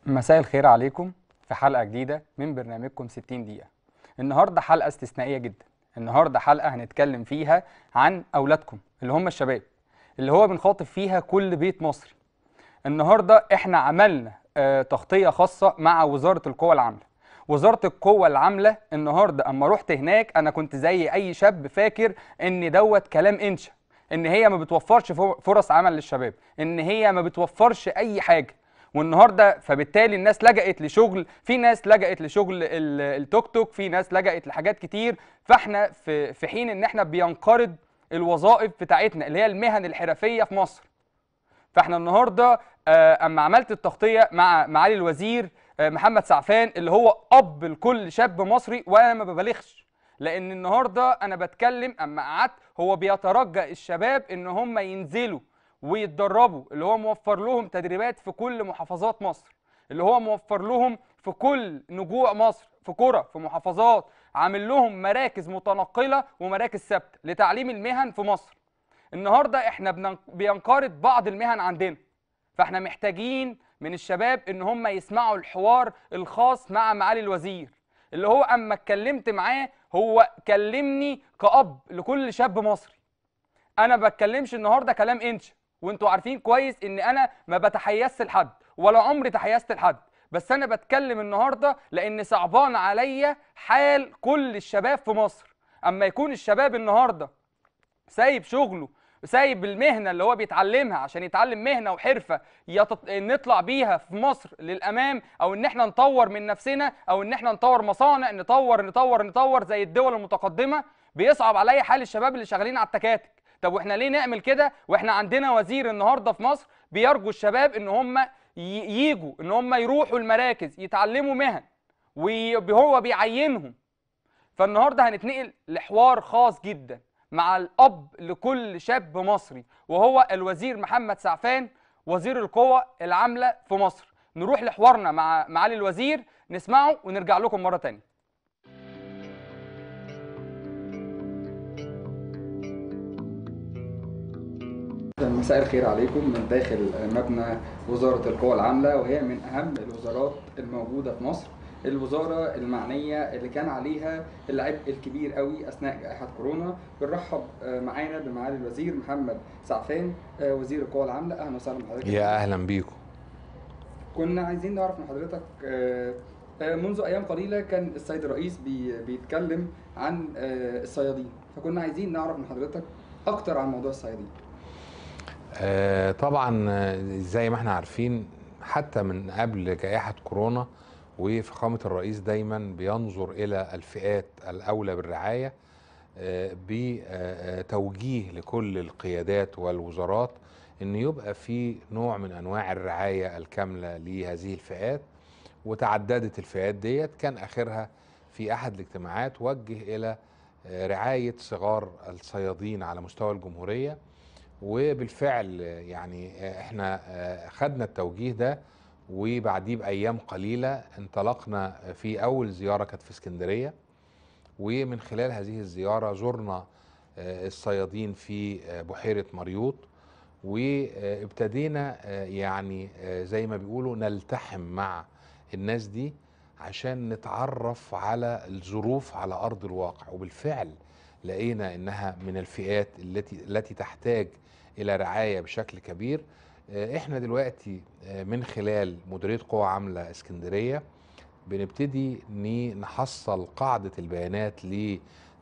مساء الخير عليكم في حلقة جديدة من برنامجكم 60 دقيقة النهاردة حلقة استثنائية جدا النهاردة حلقة هنتكلم فيها عن أولادكم اللي هم الشباب اللي هو بنخاطب فيها كل بيت مصري النهاردة احنا عملنا آه، تغطية خاصة مع وزارة القوى العاملة وزارة القوى العاملة النهاردة أما رحت هناك أنا كنت زي أي شاب فاكر إن دوت كلام إنشا إن هي ما بتوفرش فر- فرص عمل للشباب إن هي ما بتوفرش أي حاجة والنهارده فبالتالي الناس لجأت لشغل في ناس لجأت لشغل ال- التوك توك في ناس لجأت لحاجات كتير فاحنا في في حين ان احنا بينقرض الوظائف بتاعتنا اللي هي المهن الحرفيه في مصر فاحنا النهارده آه، اما عملت التغطيه مع معالي الوزير آه، محمد سعفان اللي هو اب لكل شاب مصري وانا ما ببالغش لان النهارده انا بتكلم اما قعدت هو بيترجى الشباب ان هم ينزلوا ويتدربوا اللي هو موفر لهم تدريبات في كل محافظات مصر اللي هو موفر لهم في كل نجوع مصر في قرى في محافظات عامل لهم مراكز متنقله ومراكز ثابته لتعليم المهن في مصر النهارده احنا بنن- بينقرض بعض المهن عندنا فاحنا محتاجين من الشباب ان هم يسمعوا الحوار الخاص مع معالي الوزير اللي هو اما اتكلمت معاه هو كلمني كأب لكل شاب مصري انا بتكلمش النهارده كلام انشا وانتوا عارفين كويس ان انا ما بتحيزش لحد ولا عمري تحيزت لحد بس انا بتكلم النهارده لان صعبان عليا حال كل الشباب في مصر اما يكون الشباب النهارده سايب شغله سايب المهنه اللي هو بيتعلمها عشان يتعلم مهنه وحرفه يتط... نطلع بيها في مصر للامام او ان احنا نطور من نفسنا او ان احنا نطور مصانع نطور نطور نطور زي الدول المتقدمه بيصعب عليا حال الشباب اللي شغالين على التكاتك طب واحنا ليه نعمل كده واحنا عندنا وزير النهارده في مصر بيرجو الشباب ان هم ي... يجوا ان هم يروحوا المراكز يتعلموا مهن وهو بيعينهم فالنهارده هنتنقل لحوار خاص جدا مع الاب لكل شاب مصري وهو الوزير محمد سعفان وزير القوى العامله في مصر نروح لحوارنا مع معالي الوزير نسمعه ونرجع لكم مره تانية مساء الخير عليكم من داخل مبنى وزارة القوى العاملة وهي من أهم الوزارات الموجودة في مصر الوزارة المعنية اللي كان عليها العبء الكبير قوي أثناء جائحة كورونا بنرحب آه، معانا بمعالي الوزير محمد سعفان آه، وزير القوى العاملة أهلا وسهلا بحضرتك يا اهلا بيكم كنا عايزين نعرف من حضرتك آه، آه، منذ أيام قليلة كان السيد الرئيس بي- بيتكلم عن آه، الصيادين فكنا عايزين نعرف من حضرتك أكتر عن موضوع الصيادين آه طبعا آه، زي ما احنا عارفين حتى من قبل جائحة كورونا وفخامة الرئيس دايما بينظر إلى الفئات الأولى بالرعاية آه، بتوجيه لكل القيادات والوزارات أن يبقى في نوع من أنواع الرعاية الكاملة لهذه الفئات وتعددت الفئات ديت كان آخرها في أحد الاجتماعات وجه إلى آه، رعاية صغار الصيادين على مستوى الجمهورية وبالفعل يعني احنا خدنا التوجيه ده وبعديه بايام قليله انطلقنا في اول زياره كانت في اسكندريه ومن خلال هذه الزياره زرنا الصيادين في بحيره مريوط وابتدينا يعني زي ما بيقولوا نلتحم مع الناس دي عشان نتعرف على الظروف على ارض الواقع وبالفعل لقينا انها من الفئات التي التي تحتاج الى رعايه بشكل كبير آه، احنا دلوقتي آه، من خلال مديريه قوى عامله اسكندريه بنبتدي ن- نحصل قاعده البيانات ل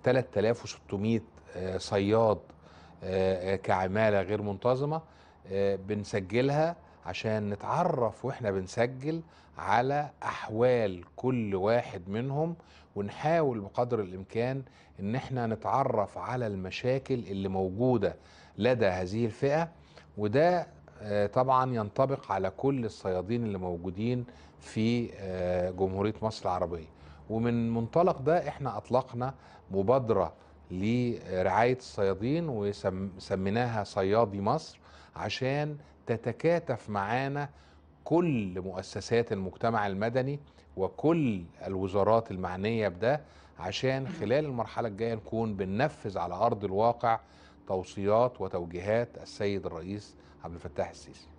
3600 آه، صياد آه، آه، كعماله غير منتظمه آه، بنسجلها عشان نتعرف واحنا بنسجل على احوال كل واحد منهم ونحاول بقدر الامكان ان احنا نتعرف على المشاكل اللي موجوده لدى هذه الفئه وده آه، طبعا ينطبق على كل الصيادين اللي موجودين في آه، جمهوريه مصر العربيه ومن منطلق ده احنا اطلقنا مبادره لرعايه الصيادين وسميناها صيادي مصر عشان تتكاتف معانا كل مؤسسات المجتمع المدني وكل الوزارات المعنيه بده عشان خلال المرحله الجايه نكون بننفذ على ارض الواقع توصيات وتوجيهات السيد الرئيس عبد الفتاح السيسي.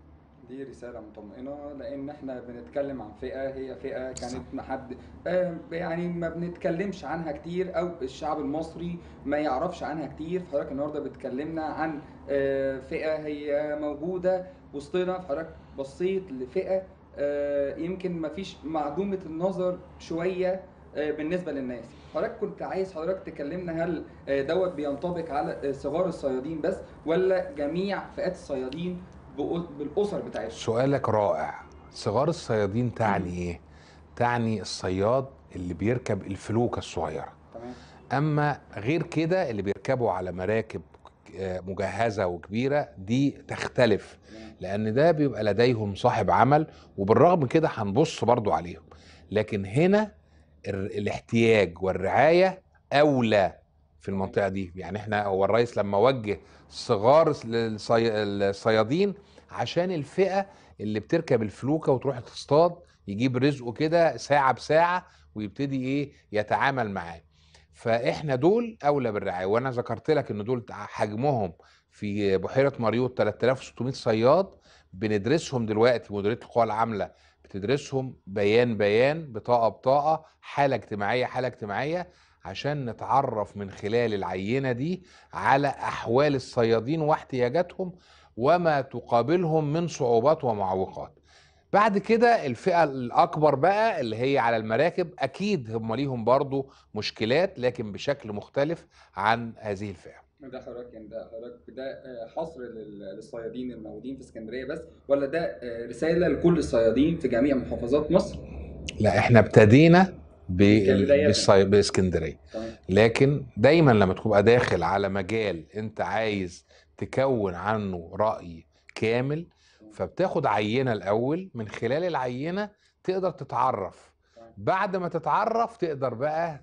دي رسالة مطمئنة لأن احنا بنتكلم عن فئة هي فئة كانت محد آه، يعني ما بنتكلمش عنها كتير أو الشعب المصري ما يعرفش عنها كتير فحضرتك النهاردة بتكلمنا عن آه، فئة هي موجودة وسطنا فحضرتك بصيت لفئة آه، يمكن ما فيش معدومة النظر شوية آه، بالنسبة للناس حضرتك كنت عايز حضرتك تكلمنا هل آه، دوت بينطبق على آه، صغار الصيادين بس ولا جميع فئات الصيادين بأ- بالاسر بتاعتهم سؤالك رائع صغار الصيادين تعني ايه تعني الصياد اللي بيركب الفلوكة الصغيرة تمام اما غير كده اللي بيركبوا على مراكب آه، مجهزة وكبيرة دي تختلف تمام لان ده بيبقى لديهم صاحب عمل وبالرغم كده هنبص برضو عليهم لكن هنا ال- الاحتياج والرعاية اولى في المنطقة دي يعني احنا هو الرئيس لما وجه صغار الصي- الصيادين عشان الفئة اللي بتركب الفلوكة وتروح تصطاد يجيب رزقه كده ساعة بساعة ويبتدي ايه يتعامل معاه فاحنا دول اولى بالرعايه وانا ذكرت لك ان دول حجمهم في بحيره مريوط 3600 صياد بندرسهم دلوقتي مديريه القوى العامله بتدرسهم بيان بيان بطاقه بطاقه حاله اجتماعيه حاله اجتماعيه عشان نتعرف من خلال العينه دي على احوال الصيادين واحتياجاتهم وما تقابلهم من صعوبات ومعوقات بعد كده الفئة الأكبر بقى اللي هي على المراكب أكيد هم ليهم برضو مشكلات لكن بشكل مختلف عن هذه الفئة ده حضرتك يعني ده حضرتك ده آه، حصر لل- للصيادين الموجودين في اسكندريه بس ولا ده آه، رساله لكل الصيادين في جميع محافظات مصر لا احنا ابتدينا بال- كبداية. بالصي... باسكندرية تمام لكن دايما لما تبقى داخل على مجال انت عايز تكون عنه رأي كامل فبتاخد عينة الأول من خلال العينة تقدر تتعرف تمام. بعد ما تتعرف تقدر بقى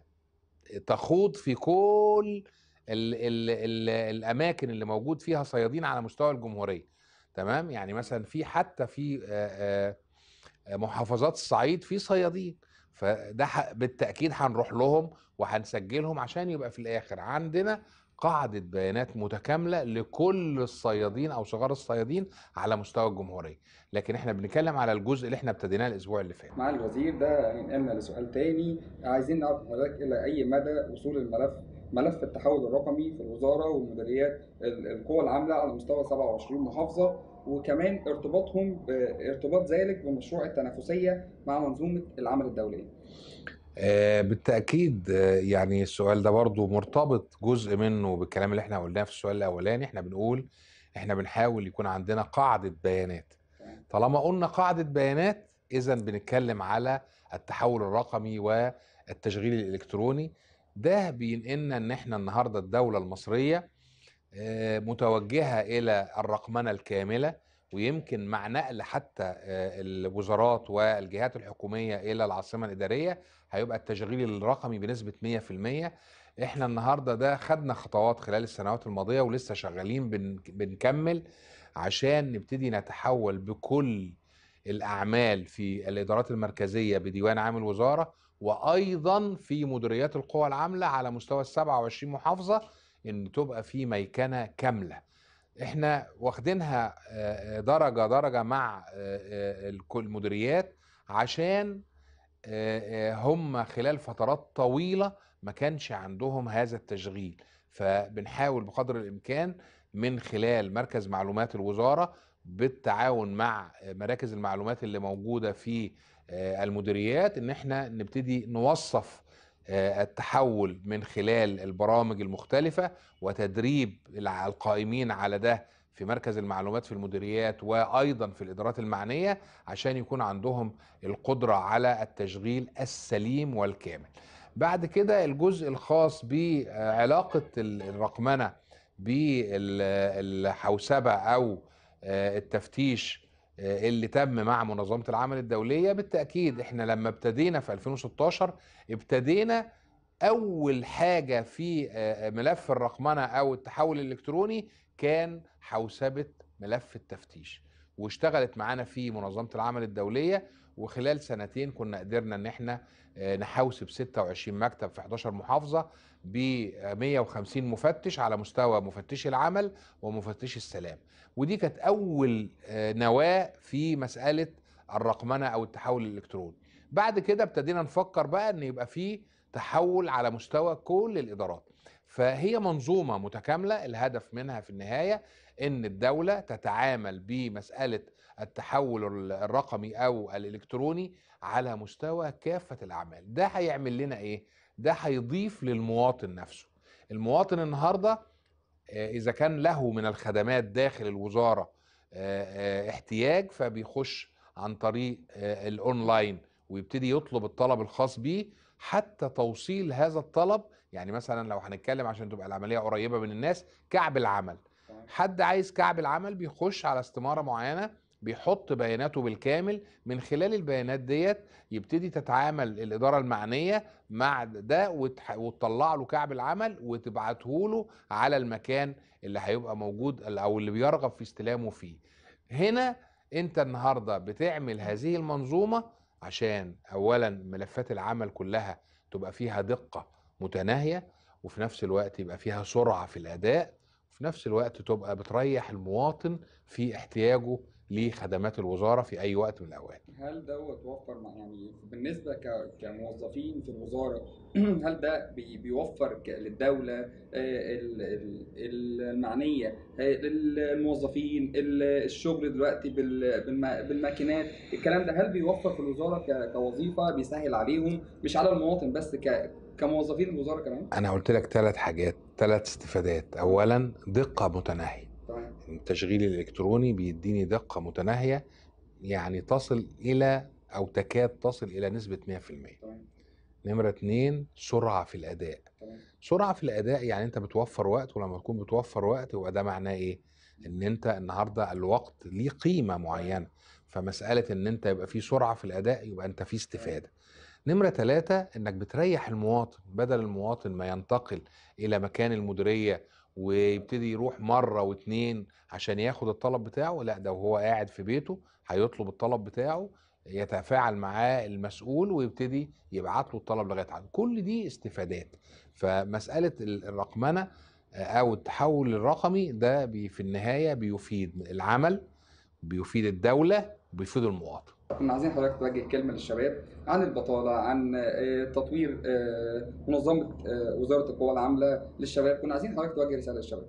تخوض في كل ال ال ال الأماكن اللي موجود فيها صيادين على مستوى الجمهورية تمام يعني مثلا في حتى في آه، آه، محافظات الصعيد في صيادين فده ح- بالتأكيد هنروح لهم وهنسجلهم عشان يبقى في الآخر عندنا قاعدة بيانات متكاملة لكل الصيادين أو صغار الصيادين على مستوى الجمهورية لكن احنا بنتكلم على الجزء اللي احنا ابتديناه الأسبوع اللي فات مع الوزير ده ينقلنا لسؤال تاني عايزين نعرف من حضرتك الى اي مدى وصول الملف ملف التحول الرقمي في الوزاره والمديريات ال- القوى العامله على مستوى 27 محافظه وكمان ارتباطهم ب- ارتباط ذلك بمشروع التنافسيه مع منظومه العمل الدوليه. آه، بالتأكيد آه، يعني السؤال ده برضو مرتبط جزء منه بالكلام اللي احنا قلناه في السؤال الأولاني احنا بنقول احنا بنحاول يكون عندنا قاعدة بيانات طالما قلنا قاعدة بيانات إذا بنتكلم على التحول الرقمي والتشغيل الإلكتروني ده بينقلنا إن احنا النهاردة الدولة المصرية آه، متوجهة إلى الرقمنة الكاملة ويمكن مع نقل حتى آه، الوزارات والجهات الحكومية إلى العاصمة الإدارية هيبقى التشغيل الرقمي بنسبة 100% احنا النهاردة ده خدنا خطوات خلال السنوات الماضية ولسه شغالين بن- بنكمل عشان نبتدي نتحول بكل الأعمال في الإدارات المركزية بديوان عام الوزارة وأيضا في مديريات القوى العاملة على مستوى ال 27 محافظة إن تبقى في ميكنة كاملة احنا واخدينها آه، آه، درجة درجة مع آه، آه، الكل- المديريات عشان آه، آه، هم خلال فترات طويلة ما كانش عندهم هذا التشغيل فبنحاول بقدر الإمكان من خلال مركز معلومات الوزارة بالتعاون مع آه، مراكز المعلومات اللي موجودة في آه، المديريات ان احنا نبتدي نوصف آه، التحول من خلال البرامج المختلفة وتدريب الع- القائمين على ده في مركز المعلومات في المديريات وايضا في الادارات المعنيه عشان يكون عندهم القدره على التشغيل السليم والكامل. بعد كده الجزء الخاص بعلاقه ال- الرقمنه بالحوسبه او آه، التفتيش آه، اللي تم مع منظمه العمل الدوليه بالتاكيد احنا لما ابتدينا في 2016 ابتدينا اول حاجه في آه، ملف الرقمنه او التحول الالكتروني كان حوسبه ملف التفتيش واشتغلت معانا في منظمه العمل الدوليه وخلال سنتين كنا قدرنا ان احنا آه، نحوسب 26 مكتب في 11 محافظه ب 150 مفتش على مستوى مفتشي العمل ومفتشي السلام ودي كانت اول آه، نواه في مساله الرقمنه او التحول الالكتروني بعد كده ابتدينا نفكر بقى ان يبقى في تحول على مستوى كل الادارات فهي منظومه متكامله الهدف منها في النهايه ان الدوله تتعامل بمساله التحول الرقمي او الالكتروني على مستوى كافه الاعمال ده هيعمل لنا ايه ده هيضيف للمواطن نفسه المواطن النهارده آه، اذا كان له من الخدمات داخل الوزاره آه، آه، احتياج فبيخش عن طريق آه، الاونلاين ويبتدي يطلب الطلب الخاص بيه حتى توصيل هذا الطلب يعني مثلا لو هنتكلم عشان تبقى العمليه قريبه من الناس كعب العمل تمام. حد عايز كعب العمل بيخش على استماره معينه بيحط بياناته بالكامل من خلال البيانات ديت يبتدي تتعامل الاداره المعنيه مع ده وتح- وتطلع له كعب العمل وتبعته له على المكان اللي هيبقى موجود او اللي بيرغب في استلامه فيه هنا انت النهارده بتعمل هذه المنظومه عشان اولا ملفات العمل كلها تبقى فيها دقه متناهيه وفي نفس الوقت يبقى فيها سرعه في الاداء وفي نفس الوقت تبقى بتريح المواطن في احتياجه لخدمات الوزاره في اي وقت من الاوقات هل دوت وفر مع يعني بالنسبه ك- كموظفين في الوزاره هل ده بي- بيوفر ك- للدوله آه، ال- ال- ال- المعنيه آه، الموظفين ال- الشغل دلوقتي بال- بالم- بالماكينات الكلام ده هل بيوفر في الوزاره ك- كوظيفه بيسهل عليهم مش على المواطن بس ك- كموظفين الوزاره كمان انا قلت لك ثلاث حاجات ثلاث استفادات اولا دقه متناهيه تمام التشغيل الالكتروني بيديني دقه متناهيه يعني تصل الى او تكاد تصل الى نسبه 100% تمام نمره اتنين سرعه في الاداء تمام سرعه في الاداء يعني انت بتوفر وقت ولما تكون بتوفر وقت يبقى ده معناه ايه ان انت النهارده الوقت ليه قيمه معينه فمساله ان انت يبقى في سرعه في الاداء يبقى انت في استفاده نمرة ثلاثة انك بتريح المواطن بدل المواطن ما ينتقل الى مكان المديرية ويبتدي يروح مرة واتنين عشان ياخد الطلب بتاعه لا ده وهو قاعد في بيته هيطلب الطلب بتاعه يتفاعل معاه المسؤول ويبتدي يبعت له الطلب لغايه عنده كل دي استفادات فمساله ال- الرقمنه آه، او التحول الرقمي ده بي في النهايه بيفيد العمل بيفيد الدوله بيفيد المواطن كنا عايزين حضرتك توجه كلمة للشباب عن البطالة عن آه، تطوير آه، منظمة آه، وزارة القوى العاملة للشباب كنا عايزين حضرتك توجه رسالة للشباب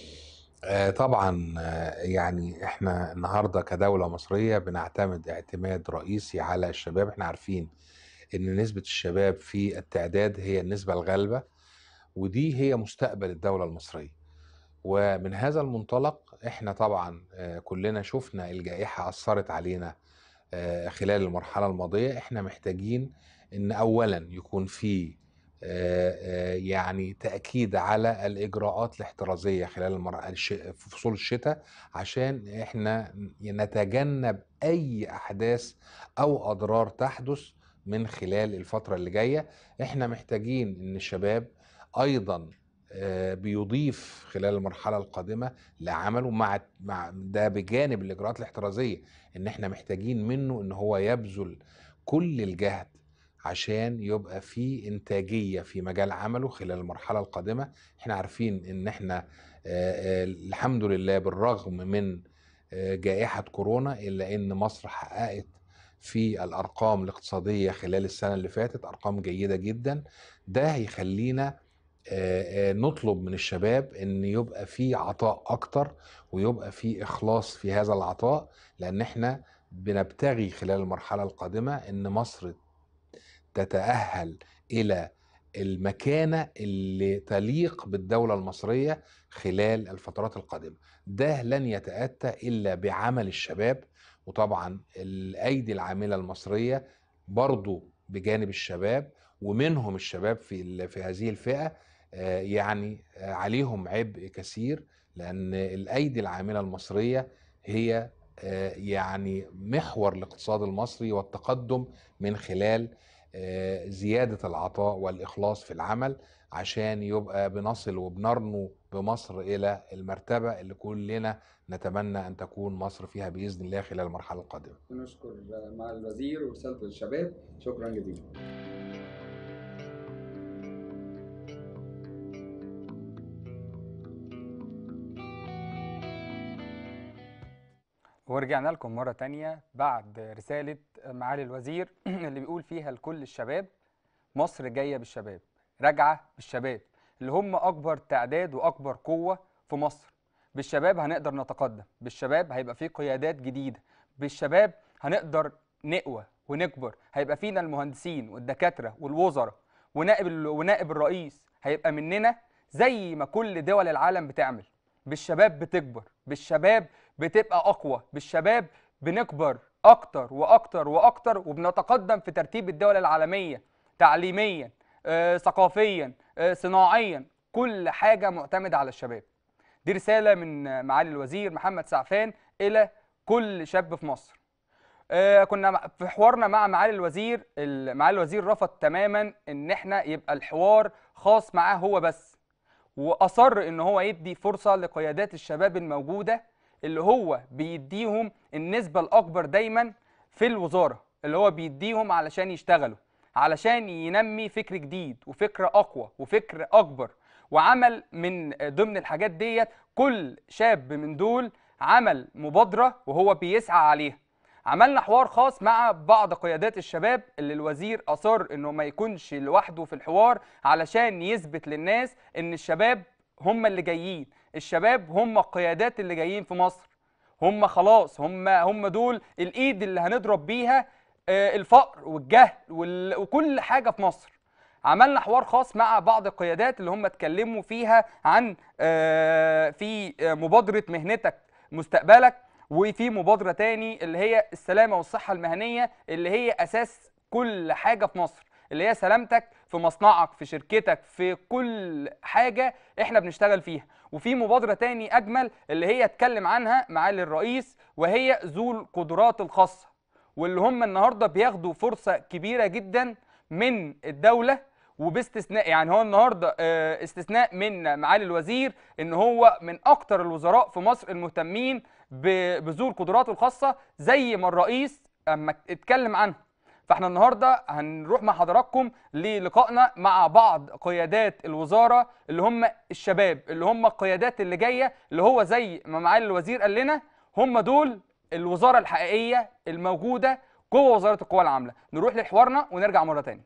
آه، طبعا آه، يعني احنا النهارده كدوله مصريه بنعتمد اعتماد رئيسي على الشباب احنا عارفين ان نسبه الشباب في التعداد هي النسبه الغالبه ودي هي مستقبل الدوله المصريه ومن هذا المنطلق احنا طبعا آه، كلنا شفنا الجائحه اثرت علينا آه، خلال المرحله الماضيه احنا محتاجين ان اولا يكون في آه، آه، يعني تاكيد على الاجراءات الاحترازيه خلال المر... الش... في فصول الشتاء عشان احنا نتجنب اي احداث او اضرار تحدث من خلال الفتره اللي جايه احنا محتاجين ان الشباب ايضا آه، بيضيف خلال المرحله القادمه لعمله مع مع ده بجانب الاجراءات الاحترازيه ان احنا محتاجين منه ان هو يبذل كل الجهد عشان يبقى في انتاجيه في مجال عمله خلال المرحله القادمه احنا عارفين ان احنا آه، آه، الحمد لله بالرغم من آه، جائحه كورونا الا ان مصر حققت في الارقام الاقتصاديه خلال السنه اللي فاتت ارقام جيده جدا ده هيخلينا آه، آه، نطلب من الشباب ان يبقى في عطاء اكتر ويبقى في اخلاص في هذا العطاء لان احنا بنبتغي خلال المرحله القادمه ان مصر تتاهل الى المكانه اللي تليق بالدوله المصريه خلال الفترات القادمه ده لن يتاتى الا بعمل الشباب وطبعا الايدي العامله المصريه برضو بجانب الشباب ومنهم الشباب في ال- في هذه الفئه آه، يعني آه، عليهم عبء كثير لان الايدي العامله المصريه هي آه، يعني محور الاقتصاد المصري والتقدم من خلال آه، زياده العطاء والاخلاص في العمل عشان يبقى بنصل وبنرنو بمصر الى المرتبه اللي كلنا نتمنى ان تكون مصر فيها باذن الله خلال المرحله القادمه نشكر مع الوزير ورسالته للشباب شكرا جزيلا ورجعنا لكم مرة تانية بعد رسالة معالي الوزير اللي بيقول فيها لكل الشباب مصر جاية بالشباب راجعة بالشباب اللي هم أكبر تعداد وأكبر قوة في مصر بالشباب هنقدر نتقدم بالشباب هيبقى في قيادات جديدة بالشباب هنقدر نقوى ونكبر هيبقى فينا المهندسين والدكاترة والوزراء ونائب ال- ونائب الرئيس هيبقى مننا زي ما كل دول العالم بتعمل بالشباب بتكبر بالشباب بتبقى أقوى بالشباب بنكبر أكتر وأكتر وأكتر وبنتقدم في ترتيب الدول العالمية تعليميا آه، ثقافيا آه، صناعيا كل حاجة معتمدة على الشباب دي رسالة من آه، معالي الوزير محمد سعفان إلى كل شاب في مصر آه، كنا مع- في حوارنا مع معالي الوزير ال- معالي الوزير رفض تماما ان احنا يبقى الحوار خاص معاه هو بس واصر ان هو يدي فرصه لقيادات الشباب الموجوده اللي هو بيديهم النسبه الاكبر دايما في الوزاره اللي هو بيديهم علشان يشتغلوا علشان ينمي فكر جديد وفكر اقوى وفكر اكبر وعمل من ضمن الحاجات ديت كل شاب من دول عمل مبادره وهو بيسعى عليها عملنا حوار خاص مع بعض قيادات الشباب اللي الوزير اصر انه ما يكونش لوحده في الحوار علشان يثبت للناس ان الشباب هم اللي جايين الشباب هم القيادات اللي جايين في مصر هم خلاص هم هم دول الايد اللي هنضرب بيها آه، الفقر والجهل وال- وكل حاجه في مصر عملنا حوار خاص مع بعض القيادات اللي هم اتكلموا فيها عن آه، في آه، مبادره مهنتك مستقبلك وفي مبادره تاني اللي هي السلامه والصحه المهنيه اللي هي اساس كل حاجه في مصر اللي هي سلامتك في مصنعك في شركتك في كل حاجه احنا بنشتغل فيها وفي مبادره تاني اجمل اللي هي اتكلم عنها معالي الرئيس وهي ذو القدرات الخاصه واللي هم النهارده بياخدوا فرصه كبيره جدا من الدوله وباستثناء يعني هو النهارده آه، استثناء من معالي الوزير ان هو من اكتر الوزراء في مصر المهتمين ب- بذو القدرات الخاصه زي ما الرئيس اما اتكلم عنها فاحنا النهارده هنروح مع حضراتكم للقائنا مع بعض قيادات الوزاره اللي هم الشباب اللي هم القيادات اللي جايه اللي هو زي ما معالي الوزير قال لنا هم دول الوزاره الحقيقيه الموجوده جوه وزاره القوى العامله نروح لحوارنا ونرجع مره تاني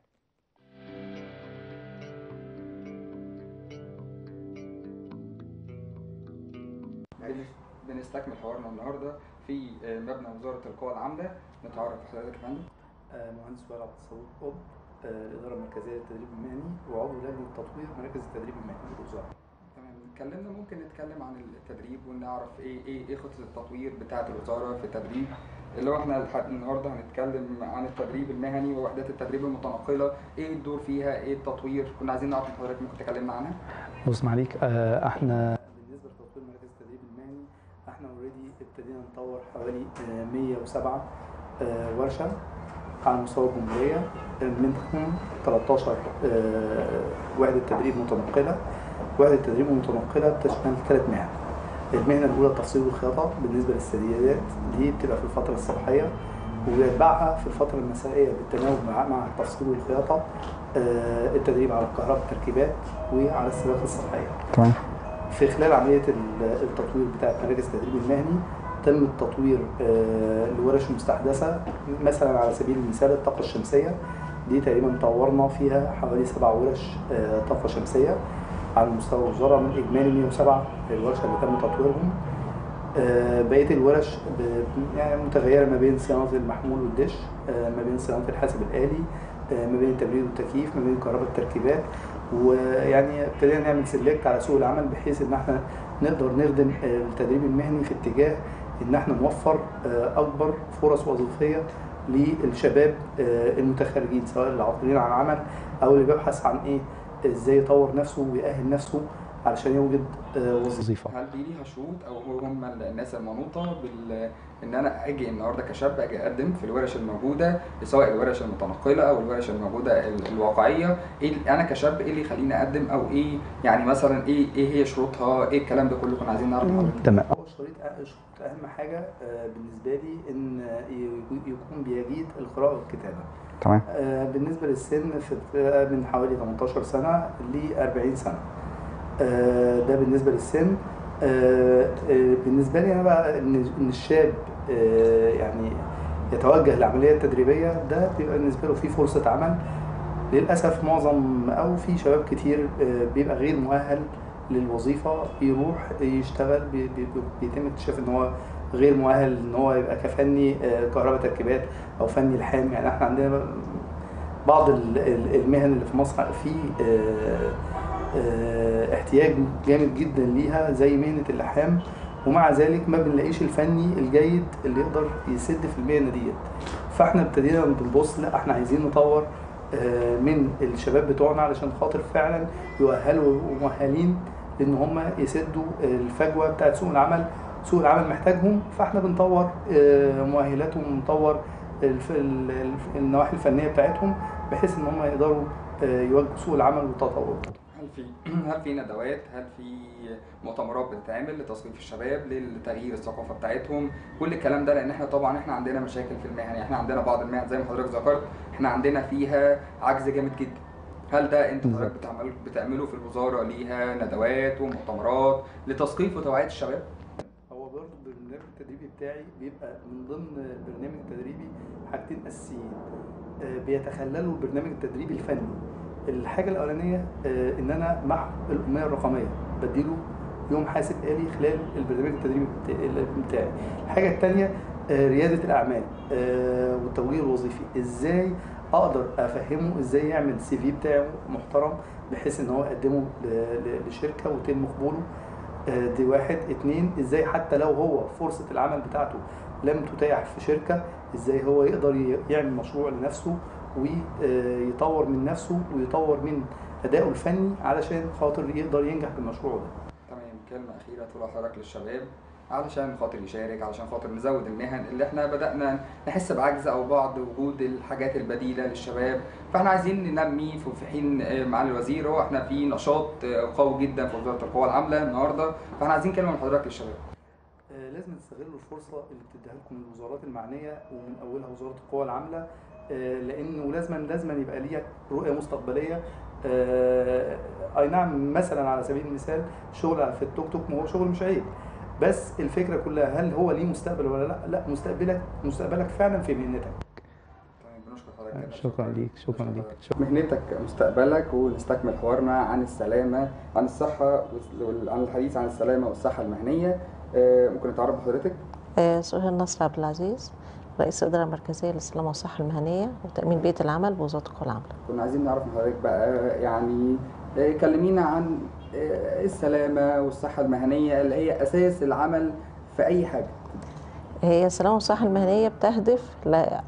بنستكمل حوارنا النهارده في مبنى وزاره القوى العامله نتعرف حضرتك يا فندم آه، مهندس وائل عبد الصبور قطب آه، الإدارة المركزية للتدريب المهني وعضو لجنة تطوير مراكز التدريب المهني بالوزارة. تمام اتكلمنا ممكن نتكلم عن التدريب ونعرف ايه ايه ايه خطه التطوير بتاعه الوزاره في التدريب اللي هو احنا الح- النهارده هنتكلم عن التدريب المهني ووحدات التدريب المتنقله ايه الدور فيها ايه التطوير كنا عايزين نعرف من حضرتك ممكن تكلمنا عنها بص معليك آه، احنا بالنسبة لتطوير مراكز التدريب المهني احنا اوريدي ابتدينا نطور حوالي آه، 107 آه، ورشة على مستوى الجمهورية منهم 13 آه، وحدة تدريب متنقلة وحدة تدريب متنقلة تشمل ثلاث مهن المهنة الأولى التفصيل والخياطة بالنسبة للسيدات دي بتبقى في الفترة الصباحية ويتبعها في الفترة المسائية بالتناوب مع مع التفصيل والخياطة آه، التدريب على الكهرباء التركيبات وعلى السباكة الصحية. تمام في خلال عملية ال- التطوير بتاع مراكز التدريب المهني تم التطوير آه، لورش مستحدثة مثلا على سبيل المثال الطاقة الشمسية دي تقريبا طورنا فيها حوالي سبع ورش آه، طاقة شمسية على مستوى الوزارة من إجمالي 107 الورشة اللي تم تطويرهم آه، بقية الورش ب- يعني متغيرة ما بين صيانة المحمول والدش آه، ما بين صيانة الحاسب الآلي آه، ما بين التبريد والتكييف ما بين كهرباء التركيبات ويعني ابتدينا نعمل سيلكت على سوق العمل بحيث ان احنا نقدر نخدم آه، التدريب المهني في اتجاه ان احنا نوفر آه، اكبر فرص وظيفيه للشباب آه، المتخرجين سواء اللي عاطلين عن عمل او اللي بيبحث عن ايه ازاي يطور نفسه ويأهل نفسه علشان يوجد آه، وظيفه هل دي ليها شروط او هم الناس المنوطه بال ان انا اجي النهارده كشاب اجي اقدم في الورش الموجوده سواء الورش المتنقله او الورش الموجوده ال- الواقعيه ايه ال- انا كشاب ايه اللي يخليني اقدم او ايه يعني مثلا ايه ايه هي شروطها ايه الكلام ده كله كنا عايزين نعرف من حضرتك تمام هو شريط شروط اهم حاجه آه، بالنسبه لي ان ي- يكون بيجيد القراءه والكتابه تمام آه، بالنسبه للسن في الفئة من حوالي 18 سنه ل 40 سنه آه، ده بالنسبه للسن آه، آه، بالنسبه لي انا بقى ان إن الشاب آه، يعني يتوجه للعمليه التدريبيه ده بيبقى بالنسبه له في فرصه عمل للاسف معظم او في شباب كتير آه، بيبقى غير مؤهل للوظيفه يروح يشتغل بي- بي- بيتم اكتشاف ان هو غير مؤهل ان هو يبقى كفني آه، كهرباء تركيبات او فني لحام يعني احنا عندنا بعض ال- ال- المهن اللي في مصر في آه، آه، احتياج جامد جدا ليها زي مهنه اللحام ومع ذلك ما بنلاقيش الفني الجيد اللي يقدر يسد في المهنه ديت فاحنا ابتدينا بنبص لا احنا عايزين نطور آه، من الشباب بتوعنا علشان خاطر فعلا يؤهلوا ومؤهلين لان هم يسدوا الفجوه بتاعت سوق العمل سوق العمل محتاجهم فاحنا بنطور آه، مؤهلاتهم ونطور الف- ال- ال- النواحي الفنيه بتاعتهم بحيث ان هم يقدروا آه، يواجهوا سوق العمل والتطور هل في هل في ندوات هل في مؤتمرات بتتعمل لتثقيف الشباب لتغيير الثقافه بتاعتهم كل الكلام ده لان احنا طبعا احنا عندنا مشاكل في المهن يعني احنا عندنا بعض المهن زي ما حضرتك ذكرت احنا عندنا فيها عجز جامد جدا هل ده انتوا حضرتك بتعملوا بتعملوا في الوزاره ليها ندوات ومؤتمرات لتثقيف وتوعيه الشباب؟ هو برضه البرنامج التدريبي بتاعي بيبقى من ضمن البرنامج التدريبي حاجتين اساسيين آه، بيتخللوا البرنامج التدريبي الفني الحاجه الاولانيه آه، ان انا محو الاميه الرقميه بديله يوم حاسب آلي خلال البرنامج التدريبي بتا- بتاعي الحاجه الثانيه رياده الاعمال آه، والتوجيه الوظيفي ازاي اقدر افهمه ازاي يعمل السي في بتاعه محترم بحيث ان هو يقدمه ل- ل- لشركه ويتم قبوله آه، دي واحد اتنين ازاي حتى لو هو فرصة العمل بتاعته لم تتاح في شركة ازاي هو يقدر ي- يعمل مشروع لنفسه ويطور من نفسه ويطور من أدائه الفني علشان خاطر يقدر ينجح بالمشروع ده تمام كلمة أخيرة تقولها حضرتك للشباب علشان خاطر يشارك علشان خاطر نزود المهن اللي احنا بدأنا نحس بعجز أو بعض وجود الحاجات البديلة للشباب فاحنا عايزين ننمي في في حين آه، معالي الوزير هو احنا في نشاط آه، قوي جدا في وزارة القوى العاملة النهاردة فاحنا عايزين كلمة من حضرتك للشباب آه، لازم تستغلوا الفرصة اللي بتديها لكم الوزارات المعنية ومن أولها وزارة القوى العاملة آه، لأنه لازما لازما يبقى ليك رؤية مستقبلية آه، أي نعم مثلا على سبيل المثال شغل في التوك توك ما هو شغل مش عيب بس الفكرة كلها هل هو ليه مستقبل ولا لا؟ لا مستقبلك مستقبلك فعلا في مهنتك تمام بنشكر حضرتك جداً. شكرا ليك شكرا ليك شكرا. مهنتك مستقبلك ونستكمل حوارنا عن السلامة عن الصحة وال- عن الحديث عن السلامة والصحة المهنية آه، ممكن نتعرف بحضرتك آه، سهير نصر عبد العزيز رئيس الإدارة المركزية للسلامة والصحة المهنية وتأمين بيئة العمل بوزارة القوى العاملة. كنا عايزين نعرف من حضرتك بقى يعني آه، كلمينا عن آه، السلامة والصحة المهنية اللي هي أساس العمل في أي حاجة هي السلامة والصحة المهنية بتهدف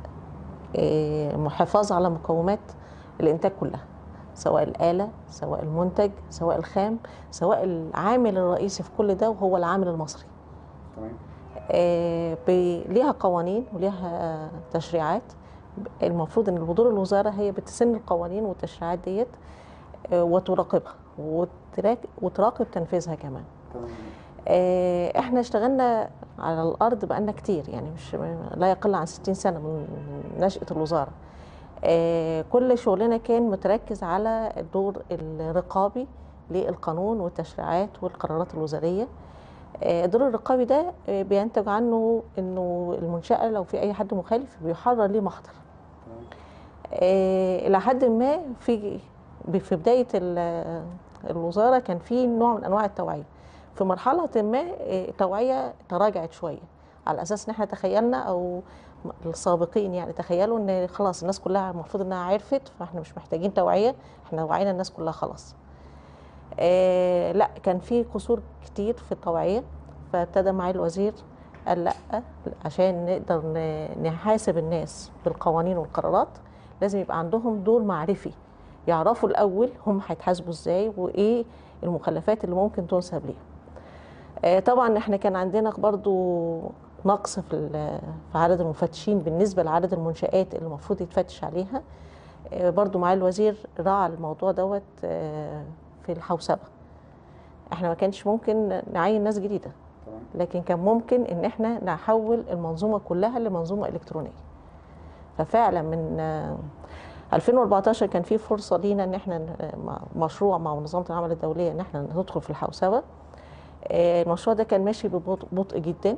للحفاظ على مقومات الإنتاج كلها سواء الآلة سواء المنتج سواء الخام سواء العامل الرئيسي في كل ده وهو العامل المصري. تمام آه، ب- ليها قوانين وليها تشريعات المفروض ان بدور الوزاره هي بتسن القوانين والتشريعات ديت آه، وتراقبها وتراك- وتراقب تنفيذها كمان تمام آه، احنا اشتغلنا على الارض بقالنا كتير يعني مش لا يقل عن 60 سنه من من نشاه الوزاره آه، كل شغلنا كان متركز على الدور الرقابي للقانون والتشريعات والقرارات الوزاريه آه، الدور الرقابي ده آه، بينتج عنه انه المنشاه لو في اي حد مخالف بيحرر ليه محضر تمام آه، الى حد ما في في بدايه ال- الوزاره كان في نوع من انواع التوعيه في مرحله ما آه، التوعيه تراجعت شويه على اساس ان احنا تخيلنا او السابقين يعني تخيلوا ان خلاص الناس كلها المفروض انها عرفت فاحنا مش محتاجين توعيه احنا وعينا الناس كلها خلاص آه لا كان في قصور كتير في التوعيه فابتدى معالي الوزير قال لا عشان نقدر ن- نحاسب الناس بالقوانين والقرارات لازم يبقى عندهم دور معرفي يعرفوا الاول هم هيتحاسبوا ازاي وايه المخلفات اللي ممكن تنسب ليها آه، طبعا احنا كان عندنا برضو نقص في ال- في عدد المفتشين بالنسبه لعدد المنشآت اللي المفروض يتفتش عليها آه، برضو معالي الوزير راعى الموضوع دوت آه، في الحوسبه احنا ما كانش ممكن نعين ناس جديده تمام. لكن كان ممكن ان احنا نحول المنظومه كلها لمنظومه الكترونيه ففعلا من آه، 2014 كان في فرصه لينا ان احنا ن- مع- مشروع مع منظمه العمل الدوليه ان احنا ندخل في الحوسبه آه، المشروع ده كان ماشي ببطء بطء جدا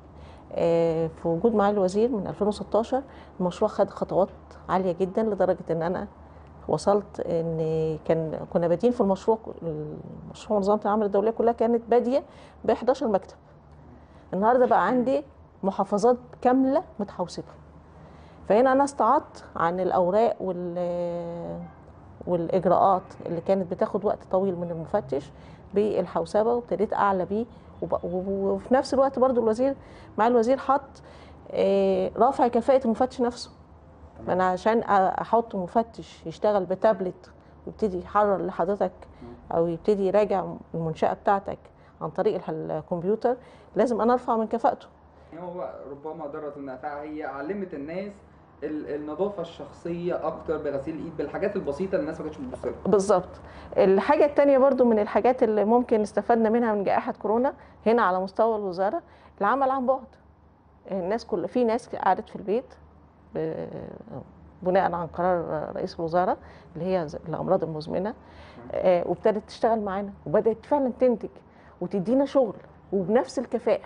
آه، في وجود معالي الوزير من 2016 المشروع خد خطوات عاليه جدا لدرجه ان انا وصلت ان كان كنا بادئين في المشروع المشروع منظمه العمل الدوليه كلها كانت باديه ب 11 مكتب النهارده بقى عندي محافظات كامله متحوسبه فهنا انا استعدت عن الاوراق وال والاجراءات اللي كانت بتاخد وقت طويل من المفتش بالحوسبه وابتديت اعلى بيه وب- وفي نفس الوقت برضو الوزير مع الوزير حط آه، رفع كفاءه المفتش نفسه انا عشان أ- احط مفتش يشتغل بتابلت ويبتدي يحرر لحضرتك او يبتدي يراجع المنشاه بتاعتك عن طريق الح- الكمبيوتر لازم انا ارفع من كفاءته هو ربما ضرة النافعة هي علمت الناس ال- النظافة الشخصية أكتر بغسيل الإيد بالحاجات البسيطة اللي الناس ما كانتش بتبص لها. بالظبط الحاجة التانية برضو من الحاجات اللي ممكن استفدنا منها من جائحة كورونا هنا على مستوى الوزارة العمل عن بعد الناس كل في ناس قعدت في البيت ب- بناء عن قرار رئيس الوزارة اللي هي ز- الأمراض المزمنة آه، وابتدت تشتغل معانا وبدأت فعلا تنتج وتدينا شغل وبنفس الكفاءة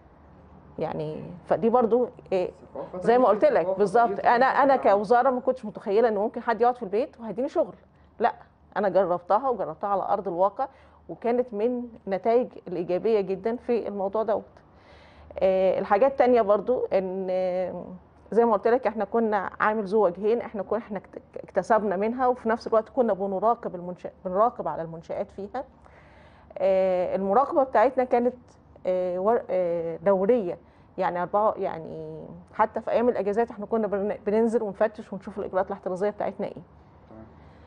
يعني فدي برضو آه، ثقافة زي ما تغيير قلت لك ثقافة، بالظبط تغيير انا ثقافة انا العمل. كوزاره ما كنتش متخيله ان ممكن حد يقعد في البيت وهيديني شغل لا انا جربتها وجربتها على ارض الواقع وكانت من نتائج الايجابيه جدا في الموضوع دوت آه، الحاجات التانية برضو ان آه، زي ما قلت لك احنا كنا عامل ذو وجهين احنا كنا احنا اكت- اكتسبنا منها وفي نفس الوقت كنا بنراقب المنشأ بنراقب على المنشآت فيها آه، المراقبه بتاعتنا كانت آه، ور- آه، دوريه يعني أربعة يعني حتى في أيام الأجازات إحنا كنا بن- بننزل ونفتش ونشوف الإجراءات الاحترازية بتاعتنا إيه. تمام.